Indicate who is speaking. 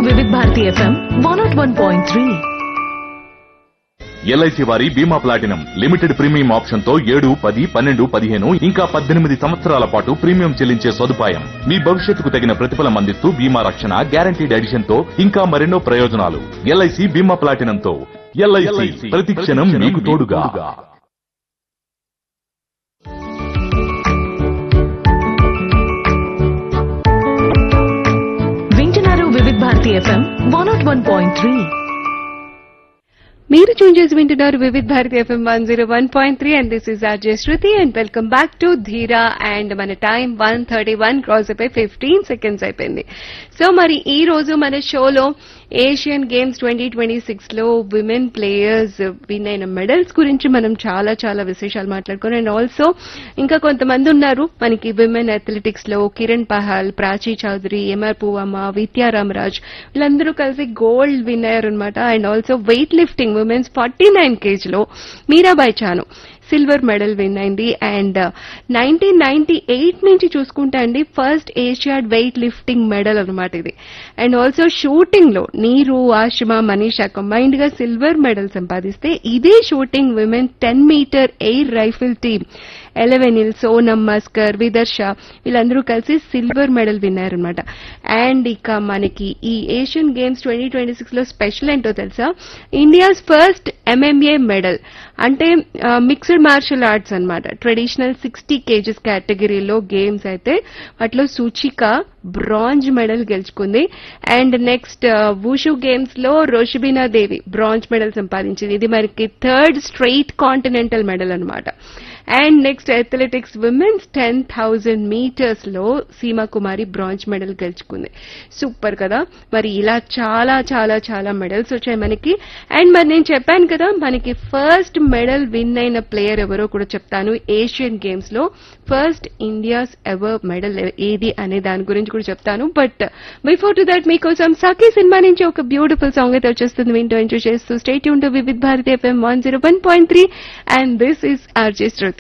Speaker 1: వివిధ Bharati FM one naught one point three
Speaker 2: LIC వారి బీమా ప్లాటినం లిమిటెడ్ ప్రీమియం ఆప్షన్ తో ఏడు పది పన్నెండు పదిహేను ఇంకా పద్దెనిమిది సంవత్సరాల పాటు ప్రీమియం చెల్లించే సదుపాయం మీ భవిష్యత్తుకు తగిన ప్రతిఫలం అందిస్తూ బీమా రక్షణ గ్యారంటీడ్ ఎడిషన్ తో ఇంకా మరెన్నో ప్రయోజనాలు ఎల్ఐసి బీమా ప్లాటినం తో ఎల్ఐసి ప్రతి క్షణం మీకు తోడుగా
Speaker 1: వింటున్నారు Vividh Bharati FM one naught one point three
Speaker 3: మీరు చూన్ చేసి వింటున్నారు Vividh Bharati FM one zero one point three and this is RJ Shruti and welcome back to Dheera and మన time one thirty one cross అయిపోయి ఫిఫ్టీన్ సెకండ్స్ అయిపోయింది సో మరి ఈ రోజు మన షోలో Asian games twenty twenty six లో విమెన్ ప్లేయర్స్ విన్ అయిన మెడల్స్ గురించి మనం చాలా చాలా విశేషాలు మాట్లాడుకున్నాం అండ్ ఆల్సో ఇంకా కొంతమంది ఉన్నారు మనకి విమెన్ అథ్లెటిక్స్ లో కిరణ్ పహాల్ ప్రాచీ చౌదరి ఎంఆర్ పువమ్మ విద్యా రామరాజ్ వీళ్ళందరూ కలిసి గోల్డ్ విన్ అయ్యారు అనమాట and also weight lifting women's forty nine kg లో Mirabai Chanu silver medal win అయింది అండ్ నైన్టీన్ నైన్టీ ఎయిట్ నుంచి చూసుకుంటే అండి first Asiad weight lifting medal అనమాట ఇది అండ్ ఆల్సో షూటింగ్ లో నీరు ఆషిమా మనీషా కంబైన్డ్ గా సిల్వర్ మెడల్ సంపాదిస్తే ఇదే shooting women ten metre air rifle team Elavenil Sonam మస్కర్ విదర్శ వీళ్ళందరూ కలిసి సిల్వర్ మెడల్ విన్నారనమాట అండ్ ఇక మనకి ఈ Asian games twenty twenty six లో స్పెషల్ ఏంటో తెలుసా ఇండియాస్ ఫస్ట్ ఎంఎంఏ మెడల్ అంటే మిక్స్డ్ మార్షల్ ఆర్ట్స్ అన్నమాట ట్రెడిషనల్ సిక్స్టీ కేజెస్ కేటగిరీలో గేమ్స్ అయితే వాటిలో సూచిక బ్రాంజ్ మెడల్ గెలుచుకుంది అండ్ నెక్స్ట్ వూషు గేమ్స్ లో రోషిబినా దేవి బ్రాంజ్ మెడల్ సంపాదించింది ఇది మనకి థర్డ్ స్ట్రెయిట్ కాంటినెంటల్ మెడల్ అన్నమాట and next athletics women's ten thousand metres లో సీమా కుమారి బ్రాంజ్ మెడల్ గెలుచుకుంది సూపర్ కదా మరి ఇలా చాలా చాలా చాలా మెడల్స్ వచ్చాయి మనకి అండ్ మరి నేను చెప్పాను కదా మనకి ఫస్ట్ మెడల్ విన్ అయిన ప్లేయర్ ఎవరో కూడా చెప్తాను ఏషియన్ గేమ్స్ లో ఫస్ట్ ఇండియాస్ ఎవర్ మెడల్ ఏది అనే దాని గురించి కూడా చెప్తాను బట్ బిఫోర్ టు దట్ మీకోసం సఖీ సినిమా నుంచి ఒక బ్యూటిఫుల్ సాంగ్ అయితే వచ్చేస్తుంది వింటూ ఎంజాయ్ చేస్తూ స్టేట్ యూన్ to Vividh Bharati FM one zero one point three and this is RJ Shruti